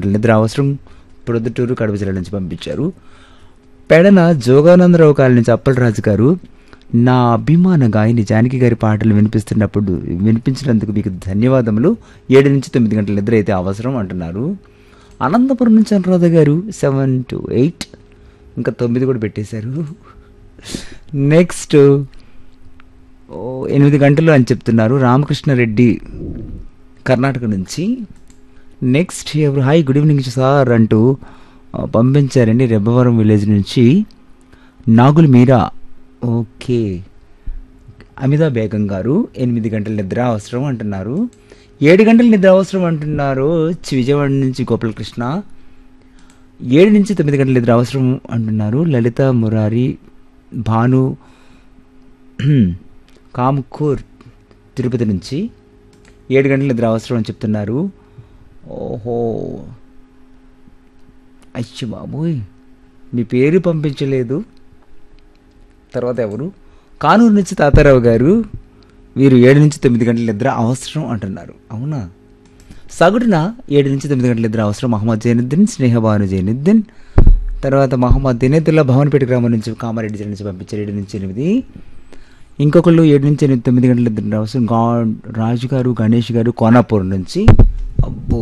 గంటల నిద్ర అవసరం ప్రొద్దుటూరు కడప జిల్లా నుంచి పంపించారు పెడన జోగానందరావు కాలనీ నుంచి అప్పలరాజు గారు నా అభిమాన గాయని జానకి గారి పాటలు వినిపిస్తున్నప్పుడు వినిపించినందుకు మీకు ధన్యవాదములు ఏడు నుంచి తొమ్మిది గంటల నిద్ర అయితే అవసరం అంటున్నారు అనంతపురం నుంచి అనురాధ గారు సెవెన్ టు ఎయిట్ ఇంకా తొమ్మిది కూడా పెట్టేశారు నెక్స్ట్ ఓ, ఎనిమిది గంటలు అని చెప్తున్నారు రామకృష్ణారెడ్డి కర్ణాటక నుంచి నెక్స్ట్ ఎవరు హాయ్ గుడ్ ఈవినింగ్ సార్ అంటూ ఆ, పంపించారండి రెబ్బవరం విలేజ్ నుంచి నాగులు మీరా ఓకే అమితా బేగం గారు ఎనిమిది గంటల నిద్ర అవసరం అంటున్నారు ఏడు గంటల నిద్ర అవసరం అంటున్నారు చి- విజయవాడ నుంచి గోపాలకృష్ణ ఏడు నుంచి తొమ్మిది గంటల నిద్ర అవసరం అంటున్నారు లలిత మురారి భాను కామ్కూర్ తిరుపతి నుంచి ఏడు గంటల నిద్ర అవసరం అని చెప్తున్నారు ఓహో అయ్యో బాబోయ్ మీ పేరు పంపించలేదు తర్వాత ఎవరు కానూరు నుంచి తాతారావు గారు వీరు ఏడు నుంచి తొమ్మిది గంటల నిద్ర అవసరం అంటున్నారు అవునా సగటున ఏడు నుంచి తొమ్మిది గంటల నిద్ర అవసరం మహమ్మద్ జైనుద్దీన్ స్నేహబాను జైనుద్దీన్ తర్వాత మహమ్మద్ దినేతుల్లా భవన్పేట గ్రామం నుంచి కామారెడ్డి జిల్లా నుంచి పంపించారు ఏడు నుంచి ఎనిమిది ఇంకొకళ్ళు ఏడు నుంచి ఎనిమిది తొమ్మిది గంటల నిద్ర అవసరం గా రాజు గారు గణేష్ గారు కోనాపూర్ నుంచి